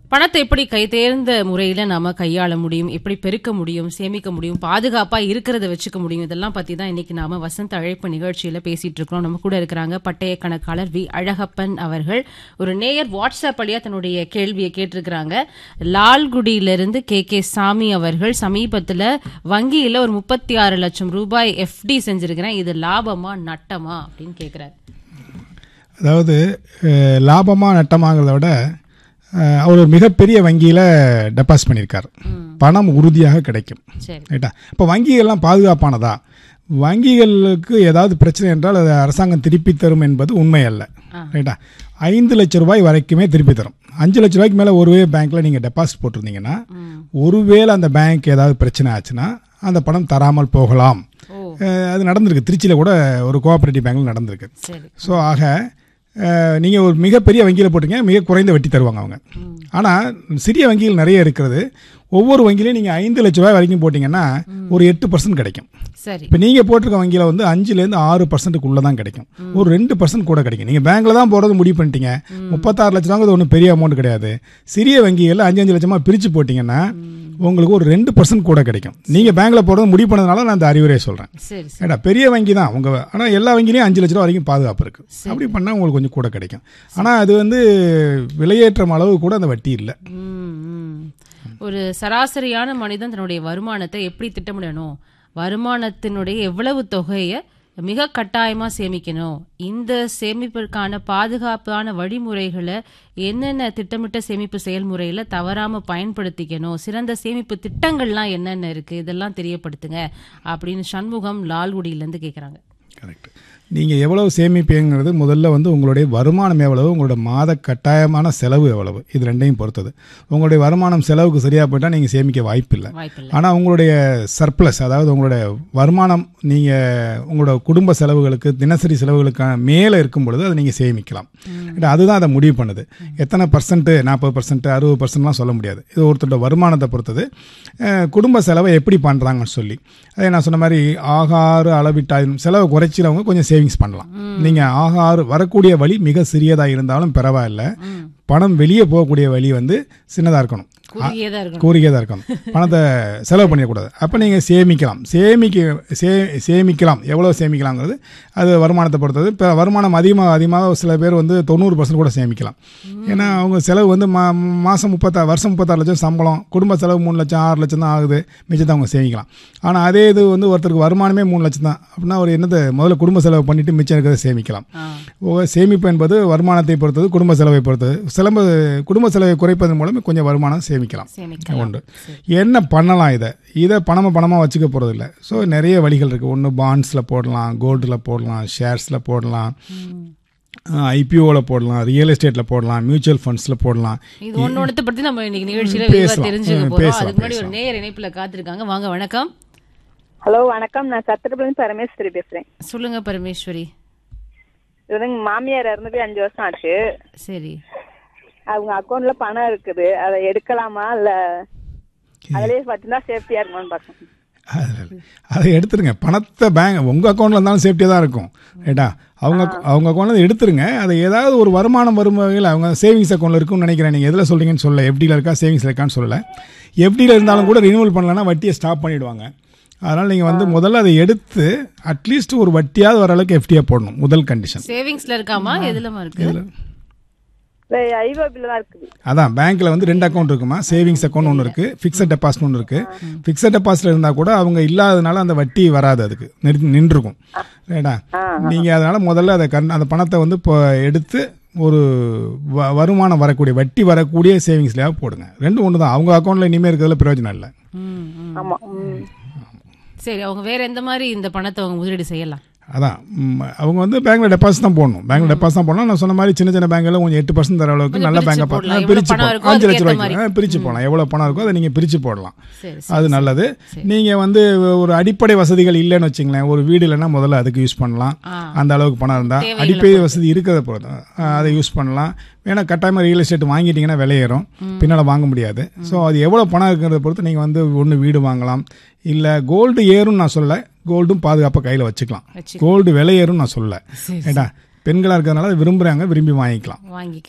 பணத்தை எப்படி கை தேர்ந்த முறையில நாம கையாள முடியும் எப்படி பெருக்க முடியும் சேமிக்க முடியும் பாதுகாப்பா இருக்கிறத வச்சுக்க முடியும் இதெல்லாம் பத்தி தான் இன்னைக்கு நாம வசந்த அழைப்பு நிகழ்ச்சியில பேசிட்டு இருக்கோம் நம்ம கூட இருக்கிறாங்க பட்டய கணக்காளர் வி அழகப்பன் அவர்கள் ஒரு நேயர் வாட்ஸ்அப் வழியா தன்னுடைய கேள்வியை கேட்டிருக்கிறாங்க லால்குடியிலிருந்து கே கே சாமி அவர்கள் சமீபத்துல வங்கியில ஒரு முப்பத்தி ஆறு லட்சம் ரூபாய் எஃப்டி செஞ்சிருக்கிறேன் இது லாபமா நட்டமா அப்படின்னு கேக்குறாரு அதாவது அஹ், லாபமா நட்டமாங்கிறத விட அஹ், அவர் ஒரு மிகப்பெரிய வங்கியில் டெபாசிட் பண்ணியிருக்கார் பணம் உறுதியாக கிடைக்கும் சரி ரைட்டா இப்போ வங்கிகள்லாம் பாதுகாப்பானதா வங்கிகளுக்கு ஏதாவது பிரச்சனை என்றால் அது அரசாங்கம் திருப்பி தரும் என்பது உண்மை அல்ல ரைட்டா ஐந்து லட்ச ரூபாய் வரைக்குமே திருப்பி தரும் அஞ்சு லட்ச ரூபாய்க்கு மேலே ஒருவே பேங்க்கில் நீங்கள் டெபாசிட் போட்டிருந்தீங்கன்னா ஒருவேளை அந்த பேங்க் ஏதாவது பிரச்சனை ஆச்சுன்னா அந்த பணம் தராமல் போகலாம் ஓ அஹ், அது நடந்திருக்கு திருச்சியில் கூட ஒரு கோஆபரேட்டிவ் பேங்க்கில் நடந்திருக்கு சரி ஸோ ஆக நீங்கள் ஒரு மிகப்பெரிய வங்கியில் போட்டீங்க மிக குறைந்த வட்டி தருவாங்க அவங்க ஆனால் சிறிய வங்கிகள் நிறைய இருக்கிறது ஒவ்வொரு வங்கியிலையும் நீங்கள் ஐந்து லட்ச ரூபாய் வரைக்கும் போட்டிங்கன்னா ஒரு எட்டு பர்சன்ட் கிடைக்கும் சரி இப்போ நீங்கள் போட்டிருக்க வங்கியில் வந்து அஞ்சுலேருந்து ஆறு பர்சன்ட்டுக்குள்ளே தான் கிடைக்கும் ஒரு ரெண்டு பர்சன்ட் கூட கிடைக்கும் நீங்கள் பேங்க்கில் தான் போகிறது முடிவு பண்ணிட்டீங்க முப்பத்தாறு லட்ச ரூபாங்கிறது ஒன்றும் பெரிய அமௌண்ட் கிடையாது சிறிய வங்கிகளில் அஞ்சு அஞ்சு லட்சமாக பிரித்து போட்டிங்கன்னா உங்களுக்கு ஒரு ரெண்டு பர்சன்ட் கூட கிடைக்கும் நீங்கள் பேங்க்கில் போகிறது முடிவு பண்ணதுனால நான் அந்த அறிவுரையை சொல்கிறேன் சரி சரி ஏடா பெரிய வங்கி தான் உங்க ஆனால் எல்லா வங்கிலையும் அஞ்சு லட்ச ரூபா வரைக்கும் பாதுகாப்பு இருக்கு அப்படி பண்ணால் உங்களுக்கு கொஞ்சம் கூட கிடைக்கும் ஆனால் அது வந்து விலையேற்றம் அளவு கூட அந்த வட்டி இல்லை ம், ம். ஒரு சராசரியான மனிதன் தன்னுடைய வருமானத்தை எப்படி திட்டமிடணும் வருமானத்தினுடைய எவ்வளவு தொகையை மிக கட்டாயமா சேமிக்கணும் இந்த சேமிப்பிற்கான பாதுகாப்பான வழிமுறைகளை என்னென்ன திட்டமிட்ட சேமிப்பு செயல்முறையில தவறாம பயன்படுத்திக்கணும் சிறந்த சேமிப்பு திட்டங்கள்லாம் என்னென்ன இருக்கு இதெல்லாம் தெரியப்படுத்துங்க அப்படின்னு சண்முகம் லால்குடியில இருந்து கேக்குறாங்க கரெக்ட் நீங்கள் எவ்வளவு சேமிப்பீங்கிறது முதல்ல வந்து உங்களுடைய வருமானம் எவ்வளவு உங்களோட மாத கட்டாயமான செலவு எவ்வளவு இது ரெண்டையும் பொறுத்தது உங்களுடைய வருமானம் செலவுக்கு சரியாக போயிட்டால் நீங்கள் சேமிக்க வாய்ப்பில்லை வாய்ப்பில்லை ஆனால் உங்களுடைய சர்ப்ளஸ் அதாவது உங்களுடைய வருமானம் நீங்கள் உங்களோட குடும்ப செலவுகளுக்கு தினசரி செலவுகளுக்கான மேலே இருக்கும் பொழுது அதை நீங்கள் சேமிக்கலாம் ஏன்னா, அதுதான் அதை முடிவு பண்ணுது எத்தனை பர்சன்ட் நாற்பது பர்சன்ட் அறுபது பர்சன்ட்லாம் சொல்ல முடியாது இது ஒருத்தரோட வருமானத்தை பொறுத்தது அஹ், குடும்ப செலவை எப்படி பண்ணுறாங்கன்னு சொல்லி அதே நான் சொன்ன மாதிரி ஆகாறு அளவிட்டாயும் செலவை குறைச்சிறவங்க கொஞ்சம் சேவிங்ஸ் பண்ணலாம் நீங்கள் ஆகாறு வரக்கூடிய வழி மிக சிறியதாக இருந்தாலும் பரவாயில்ல பணம் வெளியே போகக்கூடிய வழி வந்து சின்னதாக இருக்கணும் குறுகியதா இருக்கணும் கோரிக்கை தான் இருக்கணும் பணத்தை செலவு பண்ணிடக்கூடாது அப்போ நீங்கள் சேமிக்கலாம் சேமிக்க சே சேமிக்கலாம் எவ்வளோ சேமிக்கலாங்கிறது அது வருமானத்தை பொறுத்தது இப்போ வருமானம் அதிகமாக அதிகமாக சில பேர் வந்து தொண்ணூறு பர்சன்ட் கூட சேமிக்கலாம் ஏன்னா அவங்க செலவு வந்து மா மாதம் முப்பத்தா வருஷம் முப்பத்தாறு லட்சம் சம்பளம் குடும்ப செலவு மூணு லட்சம் ஆறு லட்சம் தான் ஆகுது மிச்சத்தை அவங்க சேமிக்கலாம் ஆனால் அதே இது வந்து ஒருத்தருக்கு வருமானமே மூணு லட்சம் தான் அப்படின்னா ஒரு என்னது முதல்ல குடும்ப செலவு பண்ணிவிட்டு மிச்சம் இருக்கிறத சேமிக்கலாம் ஆ ஓ, சேமிப்பு என்பது வருமானத்தை பொறுத்தது குடும்ப செலவை பொறுத்தது சிலம்பு குடும்ப செலவை குறைப்பதன் மூலம் கொஞ்சம் வருமானம் சேமிக்கலாம் சேமிக்கலாம் உண்டு என்ன பண்ணலாம் இதை இதை பணமாக பணமாக வச்சுக்க போகிறது இல்லை ஸோ நிறைய வழிகள் இருக்குது ஒன்று பாண்ட்ஸில் போடலாம் கோல்டில் போடலாம் ஷேர்ஸில் போடலாம் ஐபிஓவில் போடலாம் ரியல் எஸ்டேட்டில் போடலாம் மியூச்சுவல் ஃபண்ட்ஸில் போடலாம் இது ஒண்ணு ஒண்ணத்தை பத்தி நம்ம இன்னைக்கு நிகழ்ச்சியில பேசலாம். விரிவா தெரிஞ்சுக்க ம், போறோம் பேசலாம், அதுக்கு முன்னாடி ஒரு பேசலாம். நேயர் இணைப்புல காத்திருக்காங்க வாங்க வணக்கம் ஹலோ வணக்கம் நான் சத்திரபுரம் பரமேஸ்வரி பேசுறேன் சொல்லுங்க பரமேஸ்வரி இது வந்து எங்க மாமியார் இறந்து போய் அஞ்சு வருஷம் ஆச்சு சரி அவங்க அக்கௌண்ட்ல பணம் இருக்குது அதை எடுக்கலாமா இல்ல அதுலயே பார்த்தீங்கன்னா சேஃப்டியா இருக்குமான்னு பார்க்கணும் அது- அதை எடுத்துருங்க பணத்தை பேங்க் உங்கள் அக்கௌண்ட்டில் இருந்தாலும் சேஃப்டியாக தான் இருக்கும் ரைட்டா அவங்க அவங்க அக்கௌண்ட்டில் எடுத்துருங்க அதை ஏதாவது ஒரு வருமானம் வரும் வகையில் அவங்க சேவிங்ஸ் அக்கௌண்ட்டில் இருக்குன்னு நினைக்கிறேன் நீங்கள் எதில் சொல்கிறீங்கன்னு சொல்லல எஃப்டியில் இருக்கா சேவிங்ஸில் இருக்கான்னு சொல்லலை எஃப்டியில் இருந்தாலும் கூட ரினிவல் பண்ணலன்னா வட்டியை ஸ்டாப் பண்ணிடுவாங்க அதனால் நீங்கள் வந்து முதல்ல அதை எடுத்து அட்லீஸ்ட் ஒரு வட்டியாவது வர அளவுக்கு எஃப்டியாக போடணும் முதல் கண்டிஷன் சேவிங்ஸ்ல இருக்காமா எதுலமா இருக்கு இல்ல ஐஓபில தான் இருக்குது அதான் பேங்க்ல வந்து ரெண்டு அக்கௌண்ட் இருக்குமா சேவிங்ஸ் அக்கௌண்ட் ஒன்று இருக்கு ஃபிக்ஸட் டெபாசிட் ஒன்று இருக்கு ஃபிக்ஸட் டெபாசிட் இருந்தா கூட அவங்க இல்லாதனால அந்த வட்டி வராது அதுக்கு நிறு- நின்றுக்கும் ரைட்டா நீங்க அதனால முதல்ல அதை கண் அந்த பணத்தை வந்து இப்போ எடுத்து ஒரு வ- வருமானம் வரக்கூடிய வட்டி வரக்கூடிய சேவிங்ஸ்லயாவது போடுங்க ரெண்டும் ஒன்று தான் அவங்க அக்கௌண்ட்ல இனிமேல் இருக்கிறதுல பிரயோஜனம் இல்லை ம், ம். ஆமா ம். சரி அவங்க வேற எந்த மாதிரி இந்த பணத்தை அவங்க முதலீடு செய்யலாம் அதான் ம், அவங்க வந்து பேங்க்ல டெபாசிட் தான் போடணும் பேங்க்ல டெபாசிட் தான் போடணும் நான் சொன்ன மாதிரி சின்ன சின்ன பேங்க்ல கொஞ்சம் எட்டு பர்சன்ட் தர அளவுக்கு கொஞ்சம் நல்ல பிரிச்சு பேங்கை போடலாம். பார்த்து எவ்வளவு பிரிச்சு பணம் போடலாம் இருக்கோ அஞ்சு லட்ச அதுக்கேத்த ரூபாய்க்கு ஆ, பிரிச்சு போடலாம் எவ்வளவு பணம் இருக்கோ அதை நீங்க பிரிச்சு போடலாம் சரி அது நல்லது நீங்க வந்து ஒரு அடிப்படை வசதிகள் இல்லைன்னு வச்சுங்களேன் ஒரு வீடு இல்லைன்னா முதல்ல அதுக்கு யூஸ் பண்ணலாம் ஆ. அந்த அளவுக்கு பணம் இருந்தா தேவைகளை அடிப்படை வசதி இருக்கிறத பொறுத்து ஆ, அதை யூஸ் பண்ணலாம் வேணா கட்டாயமா ரியல் எஸ்டேட் வாங்கிட்டீங்கன்னா விலையேறும் பின்னால வாங்க முடியாது ஸோ அது எவ்வளவு பணம் இருக்கிறத பொறுத்து நீங்க வந்து ஒன்று வீடு வாங்கலாம் இல்ல கோல்டு ஏறும்னு நான் சொல்லல கோல்டும் பாதுகாப்பாக கையில வச்சுக்கலாம் வச்சுக்கலாம். கோல்டு விலை ஏறும்னு நான் சொல்லல சரி, ஏடா பெண்களா இருக்கிறதுனால அதை விரும்புறாங்க விரும்பி வாங்கிக்கலாம் வாங்கிக்க